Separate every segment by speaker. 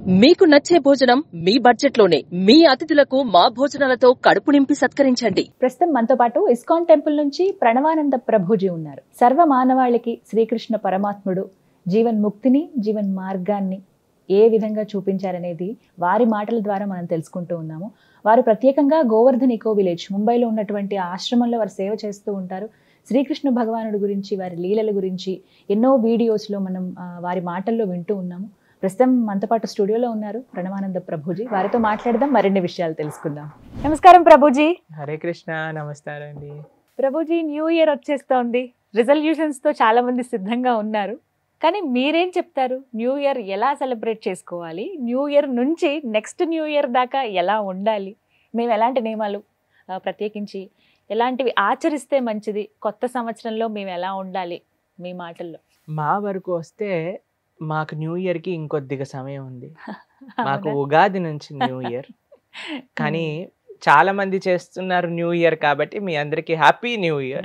Speaker 1: మీకు నచ్చే భోజనం మీ బడ్జెట్ లోనే మీ అతిథులకు మా భోజనాలతో కడుపు నింపి సత్కరించండి
Speaker 2: ప్రస్తుతం మనతో పాటు ఇస్కాన్ టెంపుల్ నుంచి ప్రణవానంద ప్రభుజీ ఉన్నారు సర్వ మానవాళికి శ్రీకృష్ణ పరమాత్ముడు జీవన్ ముక్తిని జీవన్ మార్గాన్ని ఏ విధంగా చూపించారనేది వారి మాటల ద్వారా మనం తెలుసుకుంటూ ఉన్నాము వారు ప్రత్యేకంగా గోవర్ధన్ ఇకో విలేజ్ ముంబైలో ఉన్నటువంటి ఆ ఆశ్రమంలో వారు సేవ చేస్తూ ఉంటారు శ్రీకృష్ణ భగవానుడి గురించి వారి లీలల గురించి ఎన్నో వీడియోస్లో మనం ఆ, వారి మాటల్లో వింటూ ఉన్నాము ప్రస్తుతం మనతో పాటు స్టూడియోలో ఉన్నారు ప్రణవానంద ప్రభుజీ వారితో మాట్లాడదాం మరిన్ని విషయాలు తెలుసుకుందాం నమస్కారం ప్రభుజీ
Speaker 3: హరే కృష్ణ నమస్కారం అండి
Speaker 2: ప్రభుజీ న్యూ ఇయర్ వచ్చేస్తోంది రిజల్యూషన్స్ తో చాలా మంది సిద్ధంగా ఉన్నారు కానీ మీరేం చెప్తారు న్యూ ఇయర్ ఎలా సెలబ్రేట్ చేసుకోవాలి న్యూ ఇయర్ నుంచి నెక్స్ట్ న్యూ ఇయర్ దాకా ఎలా ఉండాలి మేము ఎలాంటి నియమాలు ఆ, ప్రత్యేకించి ఎలాంటివి ఆచరిస్తే మంచిది కొత్త సంవత్సరంలో మేము ఎలా ఉండాలి మీ మాటల్లో
Speaker 3: మా వరకు వస్తే మాకు న్యూ ఇయర్ కి ఇంకొద్దిగా సమయం ఉంది మాకు
Speaker 2: అవునా?
Speaker 3: ఉగాది నుంచి న్యూ ఇయర్ కానీ చాలా మంది చేస్తున్నారు న్యూ ఇయర్ కాబట్టి మీ అందరికి హ్యాపీ న్యూ ఇయర్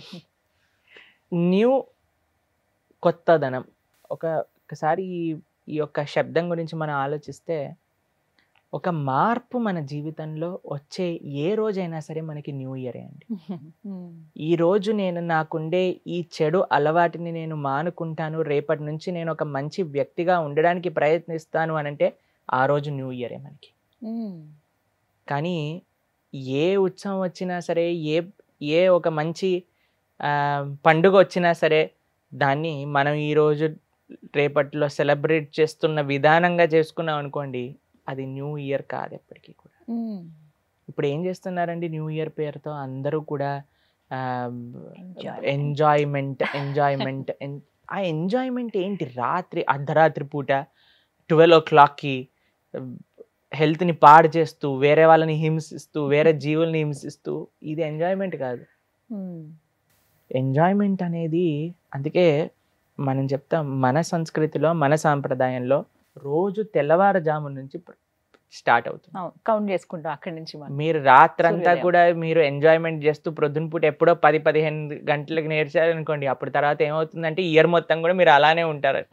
Speaker 3: న్యూ కొత్తదనం ఒక ఒకసారి ఈ- ఈ యొక్క శబ్దం గురించి మనం ఆలోచిస్తే ఒక మార్పు మన జీవితంలో వచ్చే ఏ రోజైనా సరే మనకి న్యూ ఇయరే అండి
Speaker 2: ఉమ్.
Speaker 3: ఈ రోజు నేను నాకుండే ఈ చెడు అలవాటిని నేను మానుకుంటాను రేపటి నుంచి నేను ఒక మంచి వ్యక్తిగా ఉండడానికి ప్రయత్నిస్తాను అని అంటే ఆ రోజు న్యూ ఇయరే మనకి
Speaker 2: ఉమ్.
Speaker 3: కానీ ఏ ఉత్సవం వచ్చినా సరే ఏ ఏ ఒక మంచి ఆ, పండుగ వచ్చినా సరే దాన్ని మనం ఈరోజు రేపట్లో సెలబ్రేట్ చేస్తున్న విధానంగా చేసుకున్నాం అనుకోండి అది న్యూ ఇయర్ కాదు ఎప్పటికీ కూడా
Speaker 2: ఉమ్.
Speaker 3: ఇప్పుడు ఏం చేస్తున్నారండి న్యూ ఇయర్ పేరుతో అందరూ కూడా
Speaker 2: Enjoyment.
Speaker 3: ఎంజాయ్మెంట్ ఎంజాయ్మెంట్ ఆ ఎంజాయ్మెంట్ ఏంటి రాత్రి అర్ధరాత్రి పూట ట్వెల్వ్ ఓ క్లాక్కి హెల్త్ని పాడు చేస్తూ వేరే వాళ్ళని హింసిస్తూ వేరే జీవుల్ని హింసిస్తూ ఇది ఎంజాయ్మెంట్ కాదు
Speaker 2: ఉమ్.
Speaker 3: ఎంజాయ్మెంట్ అనేది అందుకే మనం చెప్తాం మన సంస్కృతిలో మన సాంప్రదాయంలో రోజు తెల్లవారుజాము నుంచి స్టార్ట్ అవుతుంది
Speaker 2: అవును కౌంట్ చేసుకుంటాం అక్కడి నుంచి మనం
Speaker 3: మీరు రాత్రంతా
Speaker 2: సూర్యోదయం.
Speaker 3: కూడా మీరు ఎంజాయ్మెంట్ చేస్తూ ప్రొద్దున పూట ఎప్పుడో పది పదిహేను గంటలకు నేర్చారు అనుకోండి అప్పుడు తర్వాత ఏమవుతుందంటే ఇయర్ మొత్తం కూడా మీరు అలానే ఉంటారు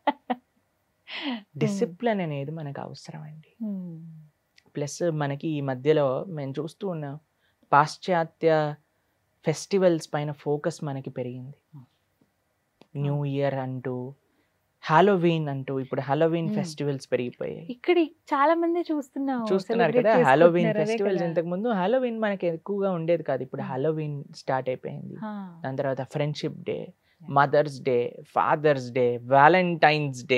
Speaker 3: డిసిప్లిన్ అనేది మనకు అవసరం అండి
Speaker 2: ఉమ్.
Speaker 3: ప్లస్ మనకి ఈ మధ్యలో మేము చూస్తూ ఉన్నాం పాశ్చాత్య ఫెస్టివల్స్ పైన ఫోకస్ మనకి పెరిగింది న్యూ ఇయర్ అంటూ హాలోవీన్ అంటూ ఇప్పుడు హాలోవీన్
Speaker 2: Hmm.
Speaker 3: ఫెస్టివల్స్ పెరిగిపోయాయి
Speaker 2: ఇక్కడ చాలా మంది చూస్తున్నాం
Speaker 3: చూస్తున్నారు
Speaker 2: celebrate
Speaker 3: కదా హాలోవీన్
Speaker 2: చేసుకుంటున్నారు, అదే
Speaker 3: ఫెస్టివల్స్
Speaker 2: కదా.
Speaker 3: ఇంతకు ముందు హాలోవీన్ మనకి ఎక్కువగా ఉండేది కాదు ఇప్పుడు
Speaker 2: Hmm.
Speaker 3: హాలోవీన్ స్టార్ట్ అయిపోయింది
Speaker 2: ఆ,
Speaker 3: దాని తర్వాత friendship day mother's day father's day valentine's day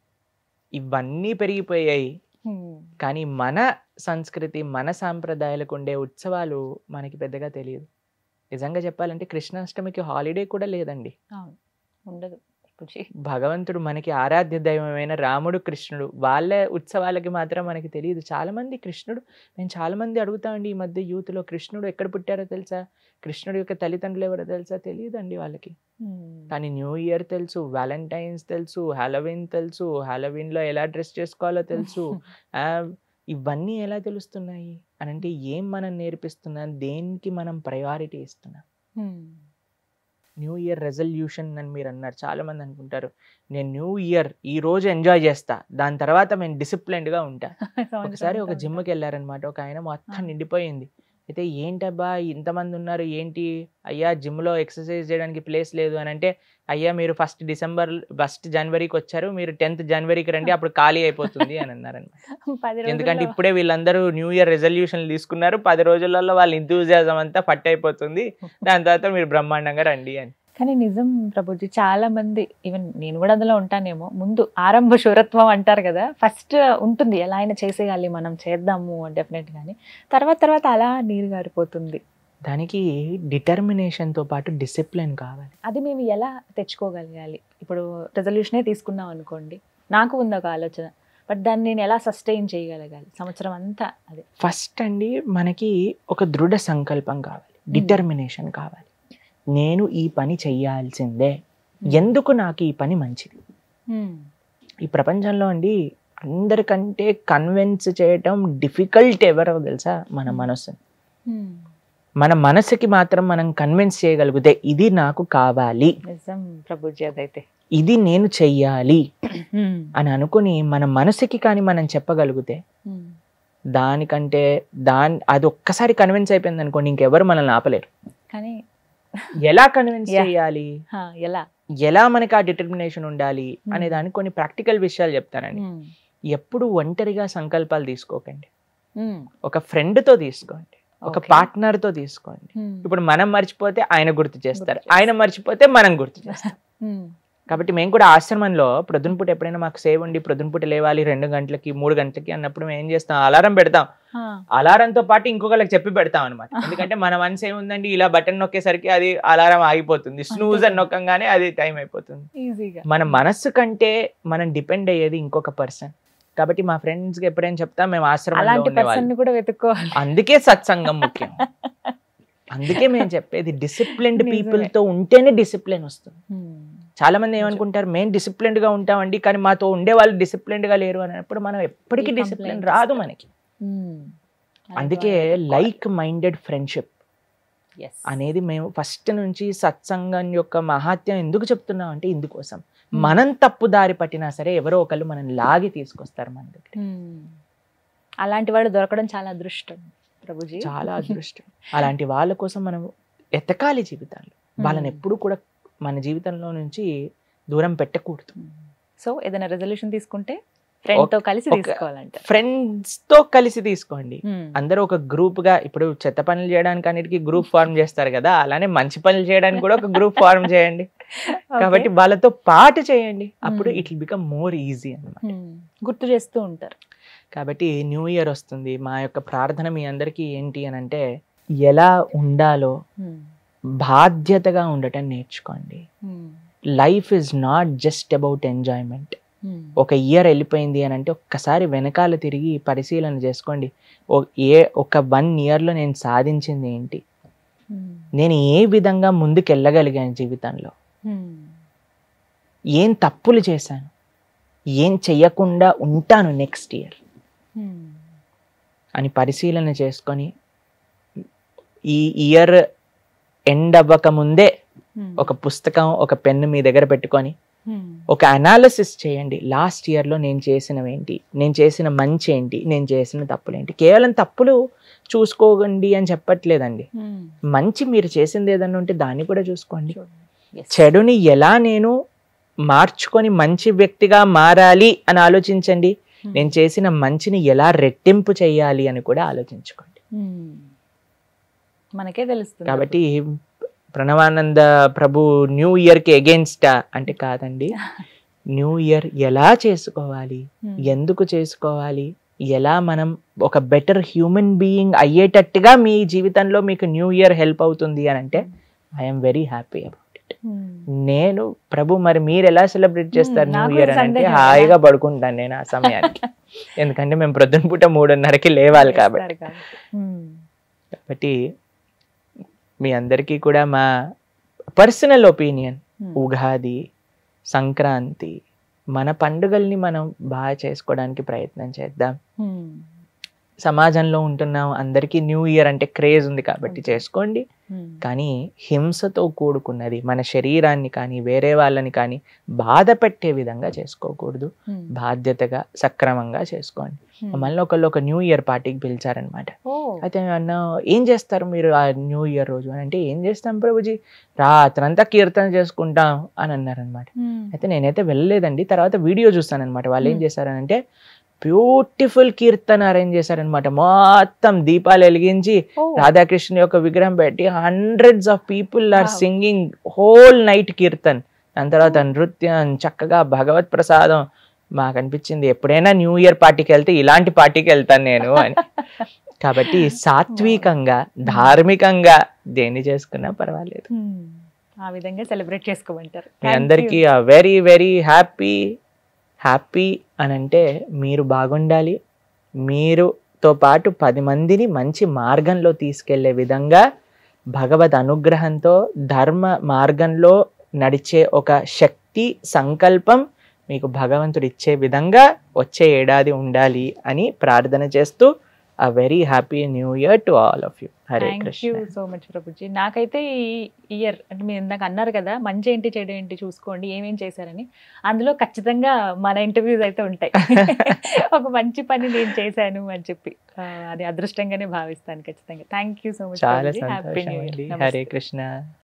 Speaker 3: ఇవన్నీ పెరిగిపోయాయి
Speaker 2: ఉమ్,
Speaker 3: కానీ మన సంస్కృతి మన సాంప్రదాయాలకు ఉండే ఉత్సవాలు మనకి పెద్దగా తెలియదు నిజంగా చెప్పాలంటే కృష్ణాష్టమికి హాలిడే కూడా లేదండి
Speaker 2: అవును ఉండదు రుచి.
Speaker 3: భగవంతుడు మనకి ఆరాధ్య దైవమైన రాముడు కృష్ణుడు వాళ్ళ ఉత్సవాలకి మాత్రం మనకి తెలియదు చాలా మంది కృష్ణుడు మేము చాలా మంది అడుగుతామండి ఈ మధ్య యూత్లో కృష్ణుడు ఎక్కడ పుట్టారో తెలుసా కృష్ణుడు యొక్క తల్లిదండ్రులు ఎవరో తెలుసా తెలియదండి వాళ్ళకి
Speaker 2: ఉమ్,
Speaker 3: కానీ న్యూ ఇయర్ తెలుసు వ్యాలంటైన్స్ తెలుసు హాలోవిన్ తెలుసు హాలోవిన్లో ఎలా డ్రెస్ చేసుకోవాలో తెలుసు ఆ, ఇవన్నీ ఎలా తెలుస్తున్నాయి అని అంటే ఏం మనం నేర్పిస్తున్నాం దేనికి మనం ప్రయారిటీ ఇస్తున్నాం
Speaker 2: ఉమ్,
Speaker 3: న్యూ ఇయర్ రెజల్యూషన్ అని మీరు అన్నారు చాలా మంది అనుకుంటారు నేను న్యూ ఇయర్ ఈ రోజు ఎంజాయ్ చేస్తా దాని తర్వాత మేము డిసిప్లిన్డ్ గా ఉంటా
Speaker 2: సంవత్సరం
Speaker 3: ఒకసారి ఒక
Speaker 2: అంతా
Speaker 3: జిమ్కి వెళ్ళారనమాట ఒక ఆయన మొత్తం
Speaker 2: ఆ.
Speaker 3: నిండిపోయింది అయితే ఏంటబ్బా ఇంతమంది ఉన్నారు ఏంటి అయ్యా జిమ్లో ఎక్సర్సైజ్ చేయడానికి ప్లేస్ లేదు అని అంటే అయ్యా మీరు ఫస్ట్ డిసెంబర్ ఫస్ట్ జనవరికి వచ్చారు మీరు టెన్త్ జనవరికి రండి అప్పుడు ఖాళీ అయిపోతుంది అని అన్నారనమాట
Speaker 2: పది
Speaker 3: ఎందుకంటే
Speaker 2: రోజుల్లో
Speaker 3: ఇప్పుడే వీళ్ళందరూ న్యూ ఇయర్ రెజల్యూషన్ తీసుకున్నారు పది రోజులలో వాళ్ళ ఇంతూజియాజం అంతా పట్టు అయిపోతుంది దాని తర్వాత మీరు బ్రహ్మాండంగా రండి అని
Speaker 2: కానీ నిజం ప్రభుజీ చాలా మంది ఈవెన్ నేను కూడా అందులో ఉంటానేమో ముందు ఆరంభ శూరత్వం అంటారు కదా ఫస్ట్ ఉంటుంది ఎలా అయినా చేసేయాలి మనం చేద్దాము డెఫినెట్ గానీ తర్వాత తర్వాత అలా నీరు గారిపోతుంది
Speaker 3: దానికి డిటర్మినేషన్తో పాటు డిసిప్లిన్ కావాలి
Speaker 2: అది మేము ఎలా తెచ్చుకోగలగాలి ఇప్పుడు రెజల్యూషనే తీసుకున్నాం అనుకోండి నాకు ఉంది ఒక ఆలోచన బట్ దాన్ని నేను ఎలా సస్టైన్ చేయగలగాలి సంవత్సరం అంతా అదే
Speaker 3: ఫస్ట్ అండి మనకి ఒక దృఢ సంకల్పం కావాలి డిటర్మినేషన్ కావాలి నేను ఈ పని చెయ్యాల్సిందే ఎందుకు నాకు ఈ పని మంచిది ఈ ప్రపంచంలో అండి అందరికంటే కన్విన్స్ చేయటం డిఫికల్ట్ ఎవరో తెలుసా మన మనస్సు మన మనసుకి మాత్రం మనం కన్విన్స్ చేయగలిగితే ఇది నాకు కావాలి
Speaker 2: నిజం ప్రభుజీ అదైతే
Speaker 3: ఇది నేను చెయ్యాలి అని అనుకుని మన మనసుకి కానీ మనం చెప్పగలిగితే దానికంటే దాని అది ఒక్కసారి కన్విన్స్ అయిపోయింది అనుకోండి ఇంకెవరు మనల్ని ఆపలేరు
Speaker 2: కానీ
Speaker 3: ఎలా కన్విన్స్
Speaker 2: Yeah.
Speaker 3: చేయాలి
Speaker 2: హా, ఎలా
Speaker 3: ఎలా మనకి ఆ డిటర్మినేషన్ ఉండాలి అనే
Speaker 2: Hmm.
Speaker 3: దానికి కొన్ని ప్రాక్టికల్ విషయాలు చెప్తానండి ఎప్పుడు ఒంటరిగా సంకల్పాలు తీసుకోకండి ఒక friend తో తీసుకోండి ఒక
Speaker 2: Okay.
Speaker 3: partner తో తీసుకోండి ఇప్పుడు మనం మర్చిపోతే ఆయన గుర్తు చేస్తారు
Speaker 2: గుర్తు
Speaker 3: ఆయన మర్చిపోతే మనం గుర్తు చేస్తాం కాబట్టి మేము కూడా ఆశ్రమంలో ప్రొద్దునపూట ఎప్పుడైనా మాకు సేవ్ ఉండి ప్రొద్దునపూట లేవాలి రెండు గంటలకి మూడు గంటలకి అన్నప్పుడు మేము ఏం చేస్తాం అలారం పెడతాం అలారంతో పాటు ఇంకొకళ్ళకి చెప్పి పెడతాం అనమాట ఎందుకంటే మన మనసు ఏముందండి ఇలా బటన్ నొక్కేసరికి అది అలారం ఆగిపోతుంది స్నూజ్ అని నొక్కంగానే అది టైం అయిపోతుంది
Speaker 2: ఈజీగా
Speaker 3: మన మనస్సు కంటే మనం డిపెండ్ అయ్యేది ఇంకొక పర్సన్ కాబట్టి మా ఫ్రెండ్స్ కి ఎప్పుడైనా చెప్తాం మేము ఆశ్రమంలో
Speaker 2: అలాంటి
Speaker 3: ఉండేవాళ్ళం
Speaker 2: పర్సన్ కూడా వెతుక్కోవాలి
Speaker 3: అందుకే సత్సంగం ముఖ్యం అందుకే మేము చెప్పేది డిసిప్లిన్డ్
Speaker 2: నిజమే.
Speaker 3: పీపుల్ తో ఉంటేనే డిసిప్లిన్ వస్తుంది
Speaker 2: Hmm.
Speaker 3: చాలా మంది ఏమనుకుంటారు మేము డిసిప్లిన్డ్ గా ఉంటామండి కానీ మాతో ఉండే వాళ్ళు డిసిప్లిన్డ్ గా లేరు అన్నప్పుడు మనం ఎప్పటికీ
Speaker 2: ఈ
Speaker 3: డిసిప్లిన్
Speaker 2: complaints
Speaker 3: రాదు
Speaker 2: ఇస్తారు.
Speaker 3: మనకి
Speaker 2: Hmm.
Speaker 3: అందుకే లైక్ మైండెడ్ ఫ్రెండ్షిప్
Speaker 2: Yes.
Speaker 3: అనేది మేము ఫస్ట్ నుంచి సత్సంగం యొక్క మహాత్యం ఎందుకు చెప్తున్నాం అంటే ఇందుకోసం
Speaker 2: Hmm.
Speaker 3: మనం తప్పు దారి పట్టినా సరే ఎవరో ఒకళ్ళు మనం లాగి తీసుకొస్తారు మన దగ్గర
Speaker 2: Hmm. అలాంటి వాడు దొరకడం చాలా అదృష్టం ప్రభుజీ
Speaker 3: చాలా అదృష్టం అలాంటి వాళ్ళ కోసం మనం ఎతకాలి జీవితాలు వాళ్ళని ఎప్పుడు కూడా మన జీవితంలో నుంచి దూరం పెట్టకూడదు
Speaker 2: సో ఏదైనా రెజల్యూషన్ తీసుకుంటే ఫ్రెండ్ తో కలిసి
Speaker 3: ఒక-
Speaker 2: తీసుకోవాలంట
Speaker 3: ఫ్రెండ్స్ తో కలిసి తీసుకోండి అందరూ ఒక గ్రూప్ గా ఇప్పుడు చెత్త పనులు చేయడానికి అన్నిటికీ గ్రూప్ ఫార్మ్ చేస్తారు కదా అలానే మంచి పనులు చేయడానికి కూడా ఒక గ్రూప్ ఫార్మ్ చేయండి కాబట్టి వాళ్ళతో పాటు చేయండి అప్పుడు
Speaker 2: Hmm.
Speaker 3: It will become more easy అన్నమాట
Speaker 2: గుర్తు చేస్తూ ఉంటారు
Speaker 3: కాబట్టి న్యూ ఇయర్ వస్తుంది మా యొక్క ప్రార్థన మీ అందరికీ ఏంటి అని అంటే ఎలా ఉండాలో బాధ్యతగా ఉండటం నేర్చుకోండి life is not just about enjoyment ఒక ఇయర్ వెళ్ళిపోయింది అని అంటే ఒక్కసారి వెనకాల తిరిగి పరిశీలన చేసుకోండి ఓ- ఏ ఒక వన్ ఇయర్లో నేను సాధించింది ఏంటి నేను ఏ విధంగా ముందుకు వెళ్ళగలిగాను జీవితంలో ఏం తప్పులు చేశాను ఏం చెయ్యకుండా ఉంటాను నెక్స్ట్ ఇయర్ అని పరిశీలన చేసుకొని ఈ ఇయర్ ఎండ్ అవ్వక ముందే ఒక పుస్తకం ఒక పెన్ను మీ దగ్గర పెట్టుకొని ఒక అనాలిసిస్ చేయండి లాస్ట్ ఇయర్లో నేను చేసినవి ఏంటి నేను చేసిన మంచి ఏంటి నేను చేసిన తప్పులు ఏంటి కేవలం తప్పులు చూసుకోకండి అని చెప్పట్లేదండి మంచి మీరు చేసింది ఏదన్నా ఉంటే దాన్ని కూడా చూసుకోండి చెడుని ఎలా నేను మార్చుకొని మంచి వ్యక్తిగా మారాలి అని ఆలోచించండి నేను చేసిన మంచిని ఎలా రెట్టింపు చేయాలి అని కూడా ఆలోచించుకోండి
Speaker 2: మనకే తెలుస్తుంది
Speaker 3: కాబట్టి ప్రణవానంద ప్రభు న్యూ ఇయర్కి ఎగెన్స్టా అంటే కాదండి న్యూ ఇయర్ ఎలా చేసుకోవాలి
Speaker 2: Hmm.
Speaker 3: ఎందుకు చేసుకోవాలి ఎలా మనం ఒక బెటర్ హ్యూమన్ బీయింగ్ అయ్యేటట్టుగా మీ జీవితంలో మీకు న్యూ ఇయర్ హెల్ప్ అవుతుంది అని అంటే I'm very happy about it
Speaker 2: Hmm.
Speaker 3: నేను ప్రభు మరి మీరు ఎలా సెలబ్రేట్ చేస్తారు
Speaker 2: Hmm,
Speaker 3: న్యూ
Speaker 2: నాకు
Speaker 3: ఇయర్ అని అంటే
Speaker 2: సందేహం
Speaker 3: హాయిగా పడుకుంటాను నేను ఆ సమయానికి ఎందుకంటే మేము ప్రొద్దున పూట మూడున్నరకి లేవాలి కాబట్టి
Speaker 2: చేస్తారు కాబట్టి. Hmm.
Speaker 3: కాబట్టి మీ అందరికీ కూడా మా personal opinion
Speaker 2: Hmm.
Speaker 3: Ugadi Sankranti మన పండుగల్ని మనం బాగా చేసుకోవడానికి ప్రయత్నం చేద్దాం
Speaker 2: Hmm.
Speaker 3: సమాజంలో ఉంటున్నాం అందరికీ న్యూ ఇయర్ అంటే క్రేజ్ ఉంది కాబట్టి చేసుకోండి
Speaker 2: Hmm.
Speaker 3: కానీ హింసతో కూడుకున్నది మన శరీరాన్ని కానీ వేరే వాళ్ళని కానీ బాధ పెట్టే విధంగా చేసుకోకూడదు
Speaker 2: Hmm.
Speaker 3: బాధ్యతగా సక్రమంగా చేసుకోండి
Speaker 2: Hmm.
Speaker 3: మళ్ళీ ఒకళ్ళు ఒక న్యూ ఇయర్ పార్టీకి పిలిచారనమాట
Speaker 2: Oh.
Speaker 3: అయితే అన్న ఏం చేస్తారు మీరు ఆ న్యూ ఇయర్ రోజు అని అంటే ఏం చేస్తాం ప్రభుజీ రాత్రంతా కీర్తన చేసుకుంటాం అని అన్నారనమాట
Speaker 2: Hmm.
Speaker 3: అయితే నేనైతే వెళ్ళలేదండి తర్వాత వీడియో చూస్తానన్నమాట వాళ్ళు ఏం
Speaker 2: Hmm.
Speaker 3: చేశారనంటే బ్యూటిఫుల్ కీర్తన అరేంజ్ చేశారనమాట మొత్తం దీపాలు వెలిగించి
Speaker 2: Oh.
Speaker 3: రాధాకృష్ణ యొక్క విగ్రహం పెట్టి hundreds of people are
Speaker 2: Wow.
Speaker 3: Singing whole night kirtan దాని తర్వాత నృత్యం చక్కగా భగవత్ ప్రసాదం మాకు అనిపించింది ఎప్పుడైనా న్యూ ఇయర్ పార్టీకి వెళ్తే ఇలాంటి పార్టీకి వెళ్తాను నేను అని కాబట్టి సాత్వికంగా ధార్మికంగా దేన్ని చేసుకున్నా పర్వాలేదు
Speaker 2: Hmm. ఆ విధంగా సెలబ్రేట్ చేసుకోమంటారు
Speaker 3: మీ
Speaker 2: Thank
Speaker 3: అందరికీ
Speaker 2: you.
Speaker 3: Very very happy happy అని అంటే మీరు బాగుండాలి మీరుతో పాటు పది మందిని మంచి మార్గంలో తీసుకెళ్లే విధంగా భగవద్ అనుగ్రహంతో ధర్మ మార్గంలో నడిచే ఒక శక్తి సంకల్పం మీకు భగవంతుడు ఇచ్చే విధంగా వచ్చే ఏడాది ఉండాలి అని ప్రార్థన చేస్తూ a very happy new year to all of you Hare
Speaker 2: thank you
Speaker 3: Krishna
Speaker 2: so much Prabhuji నాకైతే ఈ ఇయర్ అంటే మీరు ఇందాక అన్నారు కదా మంచి ఏంటి చెడు ఏంటి చూసుకోండి ఏమేం చేశారని అందులో ఖచ్చితంగా మన ఇంటర్వ్యూస్ అయితే ఉంటాయి ఒక మంచి పని నేను చేశాను అని చెప్పి ఆ, అది అదృష్టంగానే భావిస్తాను ఖచ్చితంగా థ్యాంక్ యూ సో మచ్
Speaker 3: చాలా
Speaker 2: హ్యాపీ
Speaker 3: సంతోషం
Speaker 2: న్యూ
Speaker 3: అండి
Speaker 2: ఇయర్
Speaker 3: హరే కృష్ణ